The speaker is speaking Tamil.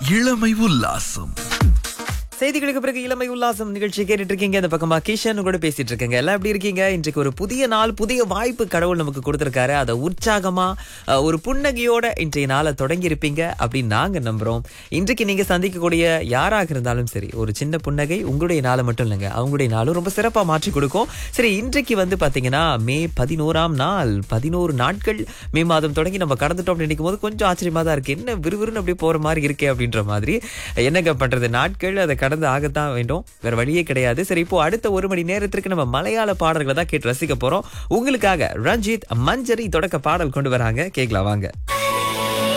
இளமை உல்லாசம் செய்திகளுக்கு பிறகு இளமை உல்லாசம் நிகழ்ச்சி கேட்டுட்டு இருக்கீங்க இந்த பக்கமா கிஷன் கூட பேசிட்டு இருக்கீங்க எல்லாம் எப்படி இருக்கீங்க இன்றைக்கு ஒரு புதிய நாள் புதிய வாய்ப்பு கடவுள் நமக்கு கொடுத்திருக்காரு அதை உற்சாகமா அஹ், ஒரு புன்னகையோட இன்றைய நாளை தொடங்கி இருப்பீங்க அப்படின்னு நாங்க நம்புறோம் இன்றைக்கு நீங்க சந்திக்கக்கூடிய யாராக இருந்தாலும் சரி ஒரு சின்ன புன்னகை உங்களுடைய நாளை மட்டும் இல்லைங்க அவங்களுடைய நாளும் ரொம்ப சிறப்பா மாற்றி கொடுக்கும் சரி இன்றைக்கு வந்து பாத்தீங்கன்னா மே பதினோராம் நாள் பதினோரு நாட்கள் மே மாதம் தொடங்கி நம்ம கடந்துட்டோம் அப்படின்னு நினைக்கும் போது கொஞ்சம் ஆச்சரியமா தான் இருக்கு என்ன விறுவிறுன்னு அப்படியே போற மாதிரி இருக்கே அப்படின்ற மாதிரி என்னங்க பண்றது நாட்கள் அதை கடந்து ஆகத்தான் வேண்டும் வேற வழியே கிடையாது சரி இப்போ அடுத்த ஒரு மணி நேரத்திற்கு நம்ம மலையாள பாடல்களை தான் கேட்டு ரசிக்க போறோம் உங்களுக்காக ரஞ்சித் மஞ்சரி தொடக்க பாடல் கொண்டு வராங்க கேட்கலாம் வாங்க